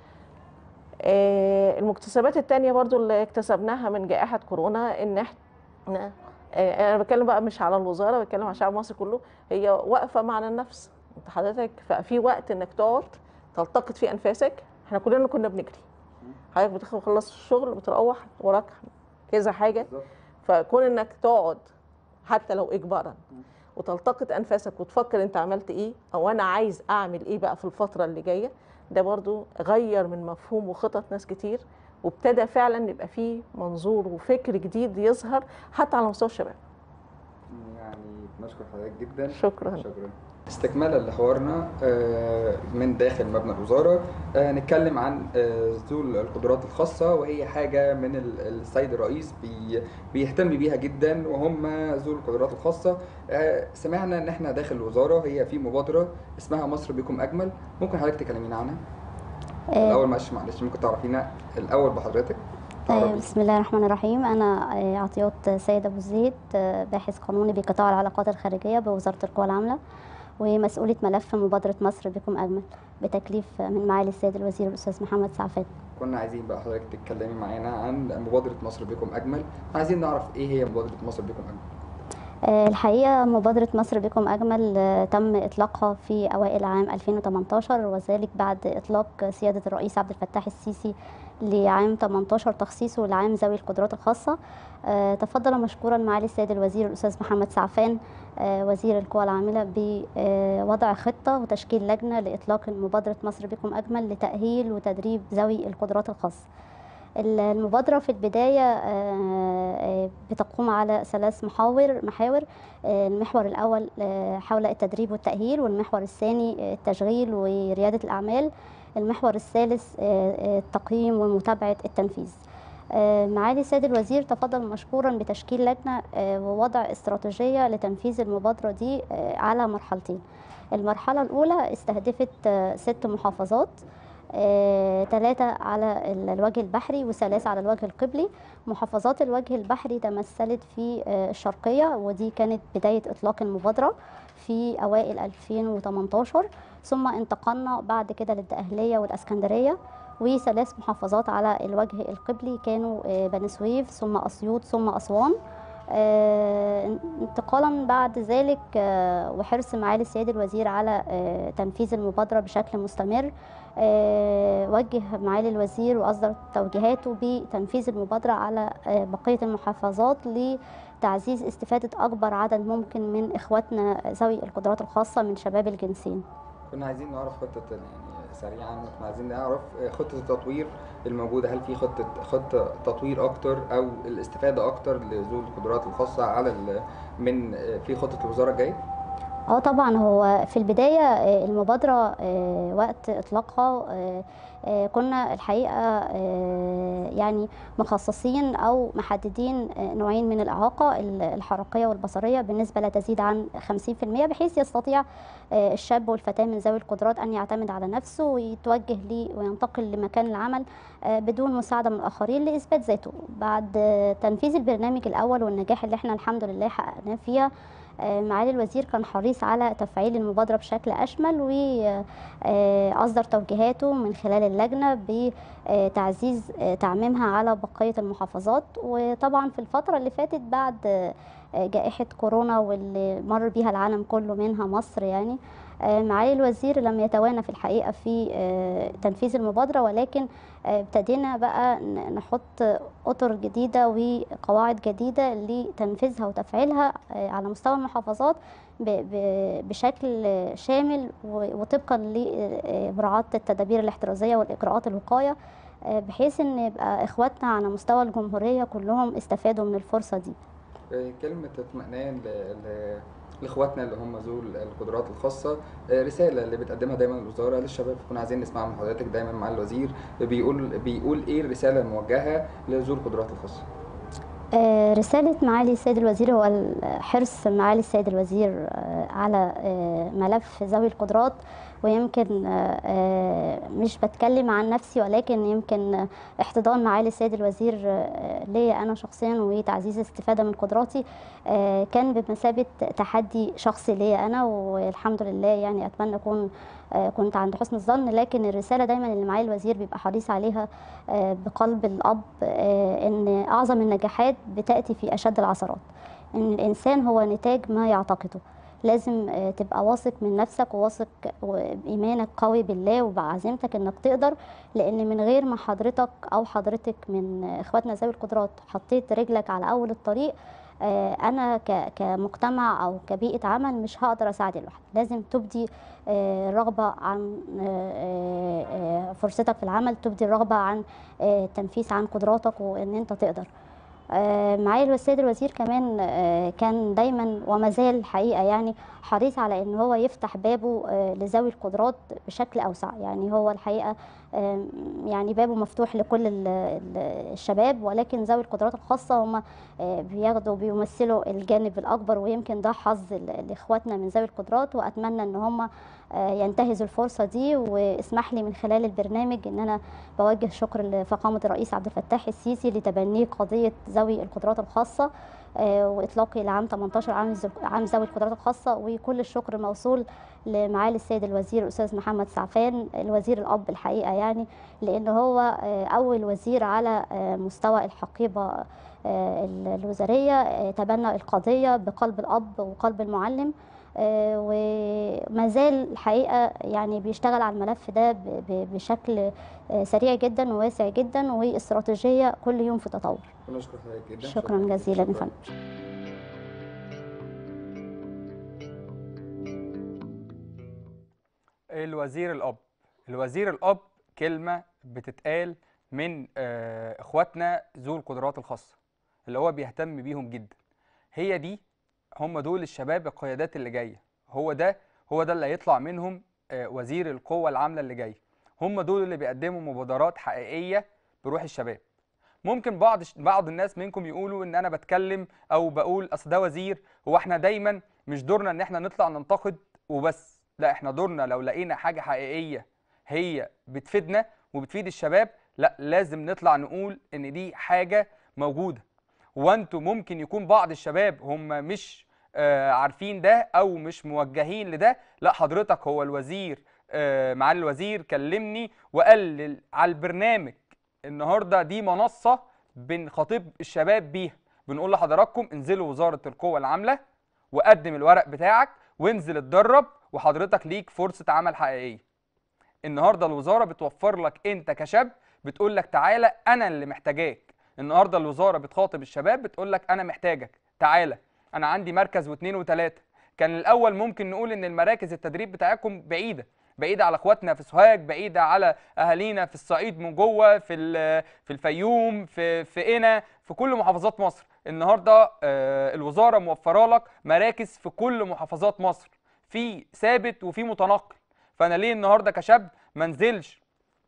آه، المكتسبات التانية برضو اللي اكتسبناها من جائحة كورونا إن إحنا آه، أنا بتكلم بقى مش على الوزارة بتكلم على الشعب المصري كله هي واقفة مع النفس أنت حضرتك ف- في وقت إنك تقعد تلتقط فيه أنفاسك إحنا كلنا كنا بنجري حضرتك بتخلص الشغل بتروح وراك كذا حاجة بالظبط. فكون انك تقعد حتى لو اجبارا وتلتقط انفاسك وتفكر انت عملت ايه او انا عايز اعمل ايه بقى في الفتره اللي جايه ده برضو غير من مفهوم وخطط ناس كتير وابتدى فعلا يبقى فيه منظور وفكر جديد يظهر حتى على مستوى الشباب يعني بنشكر حضرتك جدا شكرا شكرا استكمالا لحوارنا آه، من داخل مبنى الوزارة آه، نتكلم عن آه، ذو القدرات الخاصة وهي حاجة من ال- السيد الرئيس بي- بيهتم بيها جدا وهم ذو القدرات الخاصة آه، سمعنا ان احنا داخل الوزارة هي في مبادرة اسمها مصر بكم أجمل ممكن حضرتك تكلمينا عنها؟ آه، الأول معلش معلش ممكن تعرفينا الأول بحضرتك آه، تعرفي بسم الله الرحمن الرحيم أنا آه، عطيات سيد أبو زيد آه، باحث قانوني بقطاع العلاقات الخارجية بوزارة القوى العاملة ومسؤولة ملف مبادرة مصر بكم أجمل بتكليف آه، من معالي السيد الوزير الأستاذ محمد سعفان كنا عايزين بقى حضرتك تتكلمي معانا عن مبادرة مصر بكم أجمل عايزين نعرف إيه هي مبادرة مصر بكم أجمل آه، الحقيقة مبادرة مصر بكم أجمل آه، تم إطلاقها في أوائل عام 2018 وذلك بعد إطلاق سيادة الرئيس عبد الفتاح السيسي لعام 18 تخصيصه لعام ذوي القدرات الخاصة آه، تفضل مشكورا معالي السيد الوزير الأستاذ محمد سعفان آه، وزير القوى العاملة بوضع خطة وتشكيل لجنة لإطلاق مبادرة مصر بكم أجمل لتأهيل وتدريب ذوي القدرات الخاصة المبادرة في البداية آه، آه، بتقوم على ثلاث محاور محاور آه، المحور الأول آه، حول التدريب والتأهيل والمحور الثاني آه، التشغيل وريادة الأعمال المحور الثالث آه، آه، التقييم ومتابعة التنفيذ آه، معالي السيد الوزير تفضل مشكورا بتشكيل لجنة آه، ووضع استراتيجية لتنفيذ المبادرة دي آه، على مرحلتين المرحلة الأولى استهدفت آه، ست محافظات ثلاثة على ال- الوجه البحري وثلاثة على الوجه القبلي محافظات الوجه البحري تمثلت في آه، الشرقية ودي كانت بداية إطلاق المبادرة في أوائل 2018 ثم انتقلنا بعد كده للدقهلية والأسكندرية وثلاث محافظات على الوجه القبلي كانوا آه، بني سويف ثم أسيوط ثم أسوان آه، انتقالا بعد ذلك آه، وحرص معالي السيد الوزير على آه، تنفيذ المبادرة بشكل مستمر آه، وجه معالي الوزير وأصدر توجيهاته بتنفيذ المبادرة على آه، بقية المحافظات لتعزيز استفادة أكبر عدد ممكن من إخواتنا ذوي القدرات الخاصة من شباب الجنسين كنا عايزين نعرف خطة يعني سريعا كنا عايزين نعرف خطة التطوير الموجودة هل في خطة خطة تطوير أكتر أو الاستفادة أكتر لذوي القدرات الخاصة على ال- من في خطة الوزارة الجاية؟ اه طبعا هو في البداية آه، المبادرة آه، وقت إطلاقها آه، آه، كنا الحقيقة آه، يعني مخصصين أو محددين آه، نوعين من الإعاقة ال- الحركية والبصرية بالنسبة لا تزيد عن 50% بحيث يستطيع آه، الشاب والفتاة من ذوي القدرات أن يعتمد على نفسه ويتوجه لي وينتقل لمكان العمل آه، بدون مساعدة من الآخرين لإثبات ذاته بعد آه، تنفيذ البرنامج الأول والنجاح اللي احنا الحمد لله حققناه فيها آه، معالي الوزير كان حريص على تفعيل المبادرة بشكل أشمل وأصدر توجيهاته من خلال اللجنة بتعزيز آه، تعميمها على بقية المحافظات وطبعا في الفترة اللي فاتت بعد آه، جائحة كورونا واللي مر بيها العالم كله منها مصر يعني آه، معالي الوزير لم يتوانى في الحقيقة في آه، تنفيذ المبادرة ولكن آه، ابتدينا بقى ن- نحط أطر جديدة وقواعد جديدة لتنفيذها وتفعيلها آه، على مستوى المحافظات ب- ب- بشكل شامل و- وطبقا لمراعاة التدابير الاحترازية والإجراءات الوقاية آه، بحيث ان يبقى اخواتنا على مستوى الجمهورية كلهم استفادوا من الفرصة دي كلمة اطمئنان ل- ل- لاخواتنا اللي هم ذوي القدرات الخاصة رسالة اللي بتقدمها دايما الوزارة للشباب كنا عايزين نسمعها من حضرتك دايما مع الوزير بيقول بيقول ايه الرسالة الموجهة لذوي القدرات الخاصة آه، رسالة معالي السيد الوزير هو الحرص معالي السيد الوزير آه، على آه، ملف ذوي القدرات ويمكن آه، آه، مش بتكلم عن نفسي ولكن يمكن آه، احتضان معالي السيد الوزير آه، ليا أنا شخصيا وتعزيز الاستفادة من قدراتي آه، كان بمثابة تحدي شخصي ليا أنا والحمد لله يعني أتمنى أكون آه، كنت عند حسن الظن لكن الرسالة دايما اللي معالي الوزير بيبقى حريص عليها آه، بقلب الأب آه، إن أعظم النجاحات بتأتي في أشد العثرات إن الإنسان هو نتاج ما يعتقده لازم آه، تبقى واثق من نفسك وواثق وإيمانك قوي بالله وبعزيمتك إنك تقدر لأن من غير ما حضرتك أو حضرتك من إخواتنا ذوي القدرات حطيت رجلك على أول الطريق آه، أنا ك- كمجتمع أو كبيئة عمل مش هقدر أساعد لوحدي لازم تبدي آه، رغبة عن آه، آه، آه، فرصتك في العمل تبدي الرغبة عن آه، التنفيذ عن قدراتك وإن أنت تقدر آه، معالي السيد الوزير كمان آه، كان دايما وما زال الحقيقه يعني حريص على ان هو يفتح بابه آه، لذوي القدرات بشكل اوسع يعني هو الحقيقه آه، يعني بابه مفتوح لكل ال- ال- الشباب ولكن ذوي القدرات الخاصه هم آه، بياخدوا بيمثلوا الجانب الاكبر ويمكن ده حظ ل- لاخواتنا من ذوي القدرات واتمنى ان هم آه، ينتهزوا الفرصه دي واسمح لي من خلال البرنامج ان انا بوجه شكر لفخامه الرئيس عبد الفتاح السيسي لتبنيه قضيه ذوي القدرات الخاصه آه، واطلاقي لعام 18 عام الز- عام ذوي القدرات الخاصه وكل الشكر موصول لمعالي السيد الوزير الاستاذ محمد سعفان الوزير الاب الحقيقه يعني لان هو آه، اول وزير على آه، مستوى الحقيبه آه، ال- الوزاريه آه، تبنى القضيه بقلب الاب وقلب المعلم آه، وما زال الحقيقه يعني بيشتغل على الملف ده ب- ب- بشكل آه، سريع جدا وواسع جدا واستراتيجيه كل يوم في تطور ونشكر حضرتك جدا شكرا جزيلا يا فندم الوزير الاب الوزير الاب كلمه بتتقال من آه، اخواتنا ذو القدرات الخاصه اللي هو بيهتم بيهم جدا هي دي هم دول الشباب القيادات اللي جايه هو ده هو ده اللي هيطلع منهم آه، وزير القوه العامله اللي جاي هم دول اللي بيقدموا مبادرات حقيقيه بروح الشباب ممكن بعض بعض الناس منكم يقولوا ان انا بتكلم او بقول اصل ده وزير هو احنا دايما مش دورنا ان احنا نطلع ننتقد وبس لا احنا دورنا لو لقينا حاجه حقيقيه هي بتفيدنا وبتفيد الشباب لا لازم نطلع نقول ان دي حاجه موجوده وانتوا ممكن يكون بعض الشباب هم مش آه، عارفين ده او مش موجهين لده لا حضرتك هو الوزير آه، معالي الوزير كلمني وقال لي على البرنامج النهارده دي منصه بنخاطب الشباب بيها بنقول لحضراتكم انزلوا وزاره القوى العامله وقدم الورق بتاعك وانزل اتدرب وحضرتك ليك فرصه عمل حقيقيه النهارده الوزاره بتوفر لك انت كشاب بتقول لك تعالى انا اللي محتاجاك النهارده الوزاره بتخاطب الشباب بتقول لك انا محتاجك تعالى انا عندي مركز واثنين وثلاثه كان الاول ممكن نقول ان المراكز التدريب بتاعتكم بعيده بعيده على اخواتنا في سوهاج بعيده على اهالينا في الصعيد من جوه في ال- في الفيوم في في قنا في كل محافظات مصر النهارده آه، الوزاره موفره لك مراكز في كل محافظات مصر في ثابت وفي متنقل فانا ليه النهارده كشاب ما انزلش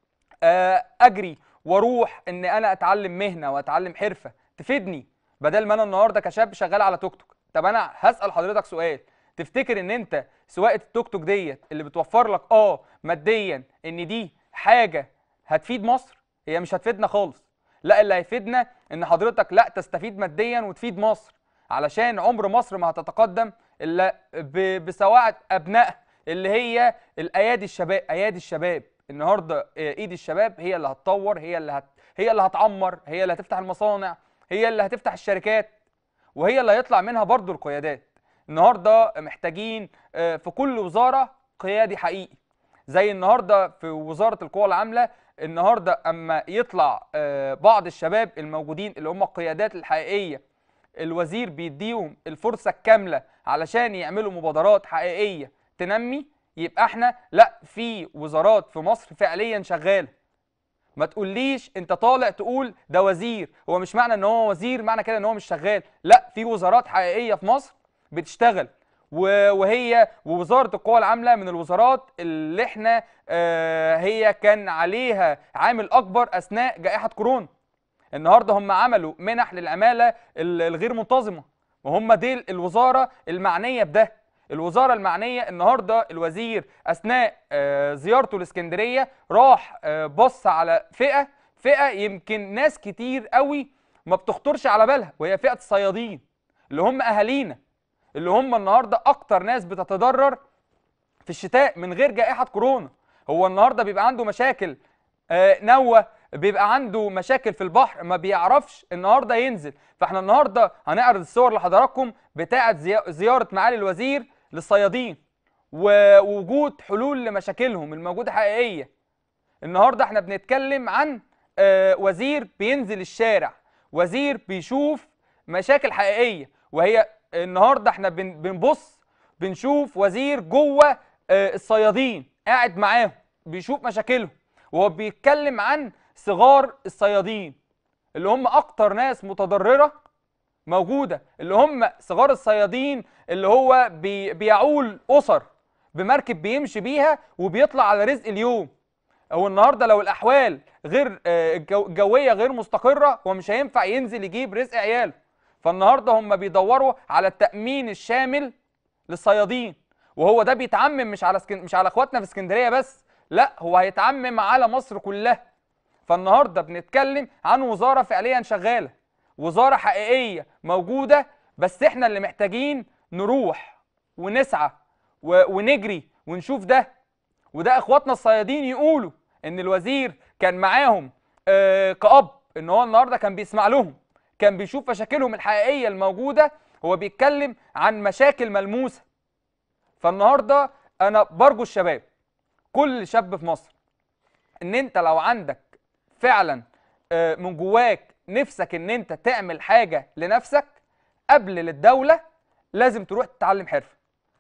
آه، اجري واروح ان انا اتعلم مهنه واتعلم حرفه تفيدني بدل ما انا النهارده كشاب شغال على توك توك طب انا هسال حضرتك سؤال تفتكر ان انت سواقه التوك توك ديت اللي بتوفر لك اه ماديا ان دي حاجه هتفيد مصر هي مش هتفيدنا خالص لا اللي هيفيدنا ان حضرتك لا تستفيد ماديا وتفيد مصر علشان عمر مصر ما هتتقدم الا ب- بسواعد ابنائها اللي هي الايادي الشباب ايادي الشباب النهارده آه، ايد الشباب هي اللي هتطور هي اللي هت... هي اللي هتعمر هي اللي هتفتح المصانع هي اللي هتفتح الشركات وهي اللي هيطلع منها برضو القيادات النهارده محتاجين آه، في كل وزاره قيادي حقيقي زي النهارده في وزاره القوى العامله النهارده اما يطلع آه، بعض الشباب الموجودين اللي هم القيادات الحقيقيه الوزير بيديهم الفرصه الكامله علشان يعملوا مبادرات حقيقيه تنمي يبقى احنا لا في وزارات في مصر فعليا شغاله ما تقوليش انت طالع تقول ده وزير هو مش معنى ان هو وزير معنى كده ان هو مش شغال لا في وزارات حقيقيه في مصر بتشتغل و- وهي ووزاره القوى العامله من الوزارات اللي احنا آه، هي كان عليها عامل اكبر اثناء جائحه كورونا النهارده هم عملوا منح للعماله ال- الغير منتظمه وهم دي الوزاره المعنيه بده الوزاره المعنيه النهارده الوزير اثناء آه، زيارته لاسكندريه راح آه، بص على فئه فئه يمكن ناس كتير قوي ما بتخطرش على بالها وهي فئه الصيادين اللي هم اهالينا اللي هم النهارده اكتر ناس بتتضرر في الشتاء من غير جائحه كورونا هو النهارده بيبقى عنده مشاكل آه، نوة بيبقى عنده مشاكل في البحر ما بيعرفش النهارده ينزل فاحنا النهارده هنعرض الصور لحضراتكم بتاعه زي- زياره معالي الوزير للصيادين ووجود حلول لمشاكلهم الموجوده حقيقيه النهارده احنا بنتكلم عن آه، وزير بينزل الشارع وزير بيشوف مشاكل حقيقيه وهي النهارده احنا بن- بنبص بنشوف وزير جوه آه، الصيادين قاعد معاهم بيشوف مشاكلهم وهو بيتكلم عن صغار الصيادين اللي هم اكتر ناس متضرره موجوده اللي هم صغار الصيادين اللي هو بي بيعول اسر بمركب بيمشي بيها وبيطلع على رزق اليوم هو النهارده لو الاحوال غير آه، الجو- الجويه غير مستقره هو مش هينفع ينزل يجيب رزق عياله فالنهارده هم بيدوروا على التامين الشامل للصيادين وهو ده بيتعمم مش على سكن... مش على اخواتنا في اسكندريه بس لا هو هيتعمم على مصر كلها فالنهارده بنتكلم عن وزاره فعليا شغاله وزاره حقيقيه موجوده بس احنا اللي محتاجين نروح ونسعى و... ونجري ونشوف ده وده اخواتنا الصيادين يقولوا ان الوزير كان معاهم آه كأب ان هو النهارده كان بيسمع لهم كان بيشوف مشاكلهم الحقيقيه الموجوده هو بيتكلم عن مشاكل ملموسه فالنهارده انا برجو الشباب كل شاب في مصر ان انت لو عندك فعلا آه، من جواك نفسك ان انت تعمل حاجه لنفسك قبل للدوله لازم تروح تتعلم حرفه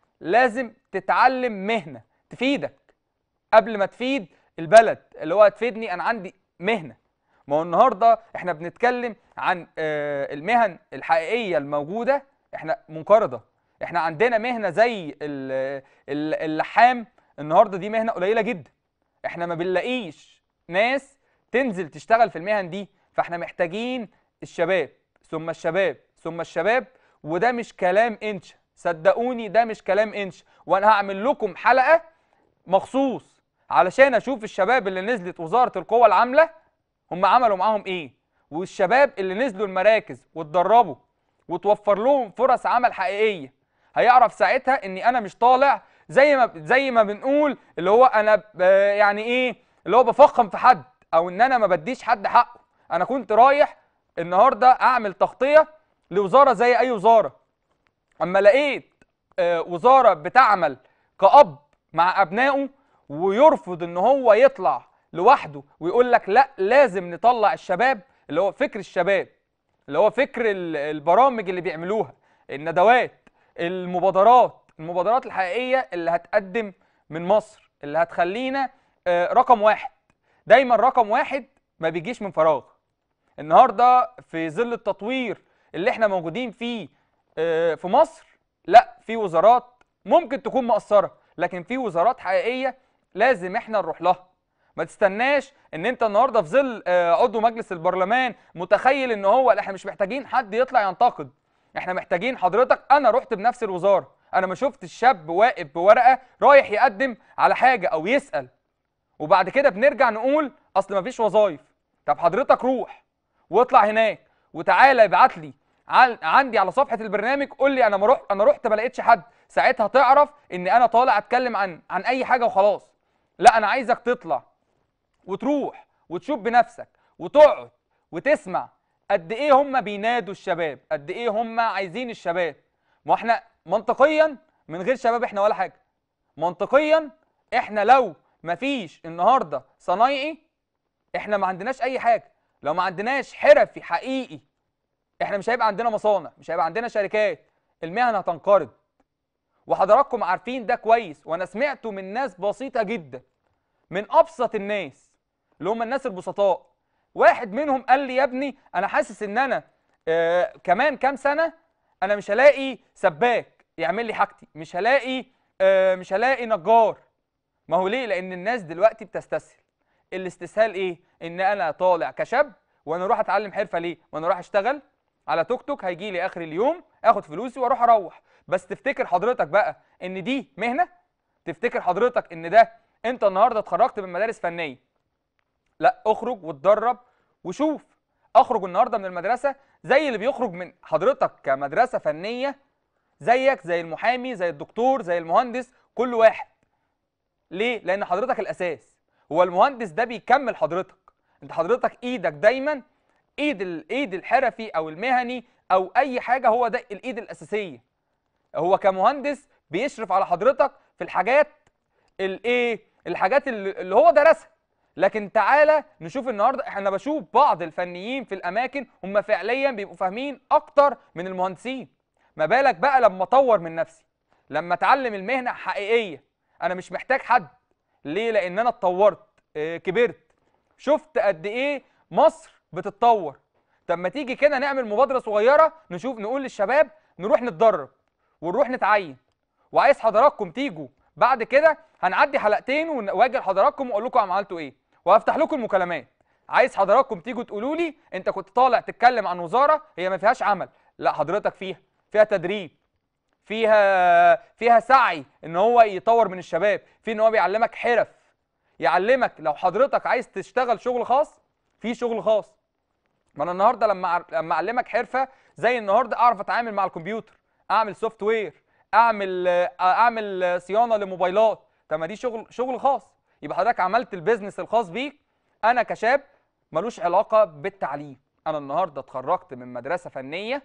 لازم تتعلم مهنه تفيدك قبل ما تفيد البلد اللي هو هتفيدني انا عندي مهنه ما هو النهارده احنا بنتكلم عن آه، المهن الحقيقيه الموجوده احنا منقرضه احنا عندنا مهنه زي ال- ال- اللحام النهارده دي مهنه قليله جدا احنا ما بنلاقيش ناس تنزل تشتغل في المهن دي فاحنا محتاجين الشباب ثم الشباب ثم الشباب وده مش كلام انشا صدقوني ده مش كلام انشا وانا هعمل لكم حلقه مخصوص علشان اشوف الشباب اللي نزلت وزاره القوى العامله هم عملوا معاهم ايه والشباب اللي نزلوا المراكز واتدربوا وتوفر لهم فرص عمل حقيقيه هيعرف ساعتها اني انا مش طالع زي ما زي ما بنقول اللي هو انا ب- يعني ايه اللي هو بفخم في حد او ان انا ما بديش حد حقه انا كنت رايح النهارده اعمل تغطيه لوزاره زي اي وزاره اما لقيت آه، وزاره بتعمل كأب مع ابنائه ويرفض ان هو يطلع لوحده ويقول لك لا لازم نطلع الشباب اللي هو فكر الشباب اللي هو فكر ال- البرامج اللي بيعملوها الندوات المبادرات المبادرات الحقيقيه اللي هتقدم من مصر اللي هتخلينا آه، رقم واحد دايما رقم واحد ما بيجيش من فراغ النهارده في ظل التطوير اللي احنا موجودين فيه آه، في مصر لا في وزارات ممكن تكون مقصره لكن في وزارات حقيقيه لازم احنا نروح لها ما تستناش ان انت النهارده في ظل آه، عضو مجلس البرلمان متخيل ان هو لا احنا مش محتاجين حد يطلع ينتقد احنا محتاجين حضرتك انا رحت بنفس الوزاره انا ما شفت الشاب واقف بورقه رايح يقدم على حاجه او يسال وبعد كده بنرجع نقول اصل مفيش وظايف طب حضرتك روح واطلع هناك وتعالى ابعت لي عن- عندي على صفحه البرنامج قول لي انا ما رحت انا رحت ما لقيتش حد ساعتها تعرف ان انا طالع اتكلم عن عن اي حاجه وخلاص لا انا عايزك تطلع وتروح وتشوف بنفسك وتقعد وتسمع قد ايه هم بينادوا الشباب قد ايه هم عايزين الشباب ما احنا منطقيا من غير شباب احنا ولا حاجه منطقيا احنا لو مفيش النهارده صنايعي احنا ما عندناش اي حاجه لو ما عندناش حرفي حقيقي احنا مش هيبقى عندنا مصانع مش هيبقى عندنا شركات المهن هتنقرض وحضراتكم عارفين ده كويس وانا سمعته من ناس بسيطه جدا من ابسط الناس اللي هم الناس البسطاء واحد منهم قال لي يا ابني انا حاسس ان انا آه كمان كام سنه انا مش هلاقي سباك يعمل لي حاجتي مش هلاقي آه مش هلاقي نجار ما هو ليه لان الناس دلوقتي بتستسهل الاستسهال ايه ان انا طالع كشاب وانا اروح اتعلم حرفه ليه وانا اروح اشتغل على توك توك هيجي لي اخر اليوم اخد فلوسي واروح اروح بس تفتكر حضرتك بقى ان دي مهنه تفتكر حضرتك ان ده انت النهارده اتخرجت من مدارس فنيه لا اخرج واتدرب وشوف اخرج النهارده من المدرسه زي اللي بيخرج من حضرتك كمدرسه فنيه زيك زي المحامي زي الدكتور زي المهندس كل واحد ليه لان حضرتك الاساس هو المهندس ده بيكمل حضرتك انت حضرتك ايدك دايما ايد الايد الحرفي او المهني او اي حاجه هو ده الايد الاساسيه هو كمهندس بيشرف على حضرتك في الحاجات الايه الحاجات اللي اللي هو درسها لكن تعالى نشوف النهارده احنا بشوف بعض الفنيين في الاماكن هم فعليا بيبقوا فاهمين اكتر من المهندسين ما بالك بقى لما اطور من نفسي لما اتعلم المهنه حقيقيه انا مش محتاج حد ليه لان انا اتطورت اه كبرت شفت قد ايه مصر بتتطور طب ما تيجي كده نعمل مبادره صغيره نشوف نقول للشباب نروح نتدرب ونروح نتعين وعايز حضراتكم تيجوا بعد كده هنعدي حلقتين ون- واجي لحضراتكم واقول لكم عملتوا ايه وهفتح لكم المكالمات عايز حضراتكم تيجوا تقولوا لي انت كنت طالع تتكلم عن وزاره هي ما فيهاش عمل لا حضرتك فيها فيها تدريب فيها فيها سعي ان هو يطور من الشباب في ان هو بيعلمك حرف يعلمك لو حضرتك عايز تشتغل شغل خاص في شغل خاص ما انا النهارده لما أع- لما اعلمك حرفه زي النهارده اعرف اتعامل مع الكمبيوتر اعمل سوفت وير اعمل آه، اعمل آه، صيانه لموبايلات طب ما دي شغل شغل خاص يبقى حضرتك عملت البيزنس الخاص بيك انا كشاب ملوش علاقه بالتعليم انا النهارده اتخرجت من مدرسه فنيه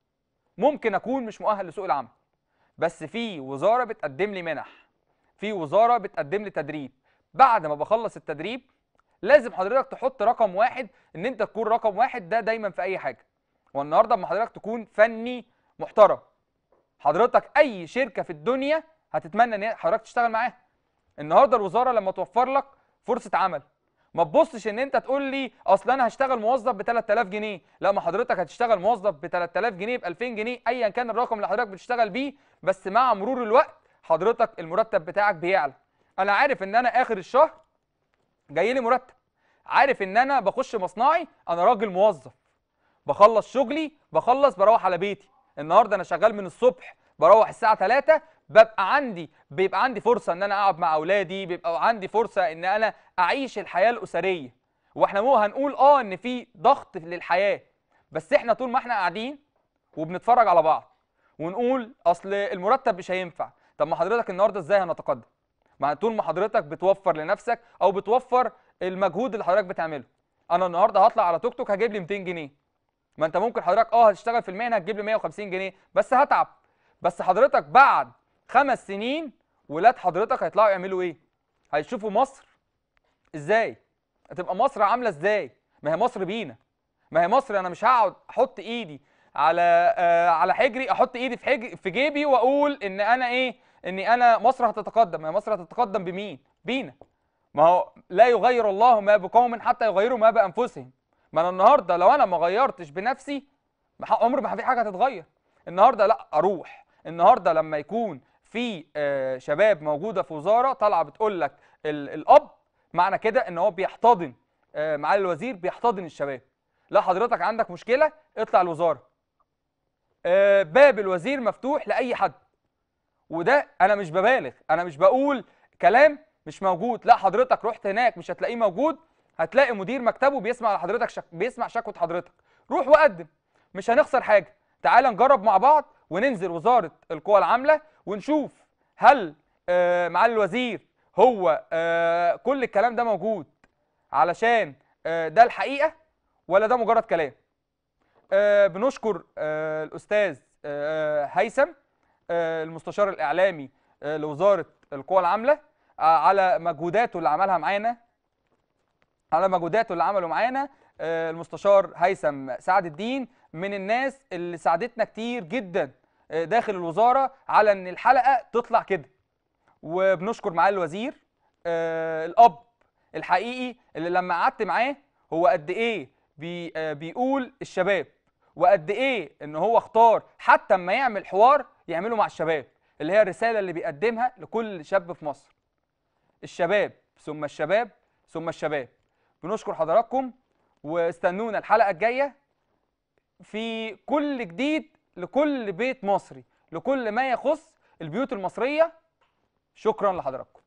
ممكن اكون مش مؤهل لسوق العمل بس في وزاره بتقدم لي منح في وزاره بتقدم لي تدريب بعد ما بخلص التدريب لازم حضرتك تحط رقم واحد ان انت تكون رقم واحد ده دايما في اي حاجه والنهارده اما حضرتك تكون فني محترم حضرتك اي شركه في الدنيا هتتمنى ان هي حضرتك تشتغل معاها النهارده الوزاره لما توفر لك فرصه عمل ما تبصش ان انت تقول لي اصل انا هشتغل موظف ب 3000 جنيه لا ما حضرتك هتشتغل موظف ب 3000 جنيه ب 2000 جنيه ايا كان الرقم اللي حضرتك بتشتغل بيه بس مع مرور الوقت حضرتك المرتب بتاعك بيعلى انا عارف ان انا اخر الشهر جاي لي مرتب عارف ان انا بخش مصنعي انا راجل موظف بخلص شغلي بخلص بروح على بيتي النهارده انا شغال من الصبح بروح الساعه 3 ببقى عندي بيبقى عندي فرصه ان انا اقعد مع اولادي بيبقى عندي فرصه ان انا اعيش الحياه الاسريه واحنا مو هنقول اه ان في ضغط للحياه بس احنا طول ما احنا قاعدين وبنتفرج على بعض ونقول اصل المرتب مش هينفع طب ما حضرتك النهارده ازاي هنتقدم مع طول ما حضرتك بتوفر لنفسك او بتوفر المجهود اللي حضرتك بتعمله انا النهارده هطلع على توك توك هجيب لي 200 جنيه ما انت ممكن حضرتك اه هتشتغل في المهنه هتجيب لي 150 جنيه بس هتعب بس حضرتك بعد خمس سنين ولاد حضرتك هيطلعوا يعملوا ايه هيشوفوا مصر ازاي هتبقى مصر عامله ازاي ما هي مصر بينا ما هي مصر انا مش هقعد احط ايدي على آه على حجري احط ايدي في حجري في جيبي واقول ان انا ايه اني انا مصر هتتقدم ما هي مصر هتتقدم بمين بينا ما هو لا يغير الله ما بقوم حتى يغيروا ما بانفسهم ما انا النهارده لو انا ما غيرتش بنفسي ما ح- عمر ما في حاجه هتتغير النهارده لا اروح النهارده لما يكون في آه، شباب موجوده في وزاره طالعه بتقول لك ال- الاب معنى كده ان هو بيحتضن آه، معالي الوزير بيحتضن الشباب لا حضرتك عندك مشكله اطلع الوزاره آه، باب الوزير مفتوح لاي حد وده انا مش ببالغ انا مش بقول كلام مش موجود لا حضرتك رحت هناك مش هتلاقيه موجود هتلاقي مدير مكتبه بيسمع لحضرتك شك... بيسمع شكوى حضرتك روح وقدم مش هنخسر حاجه تعال نجرب مع بعض وننزل وزاره القوى العامله ونشوف هل آه معالي الوزير هو آه كل الكلام ده موجود علشان آه ده الحقيقه ولا ده مجرد كلام آه بنشكر آه الاستاذ آه هيثم آه المستشار الاعلامي آه لوزاره القوى العامله آه على مجهوداته اللي عملها معانا على مجهوداته اللي عمله معانا آه، المستشار هيثم سعد الدين من الناس اللي ساعدتنا كتير جدا آه، داخل الوزاره على ان الحلقه تطلع كده وبنشكر معالي الوزير آه، الاب الحقيقي اللي لما قعدت معاه هو قد ايه بي آه، بيقول الشباب وقد ايه ان هو اختار حتى اما يعمل حوار يعمله مع الشباب اللي هي الرساله اللي بيقدمها لكل شاب في مصر الشباب ثم الشباب ثم الشباب بنشكر حضراتكم واستنونا الحلقه الجايه في كل جديد لكل بيت مصري لكل ما يخص البيوت المصريه شكرا لحضراتكم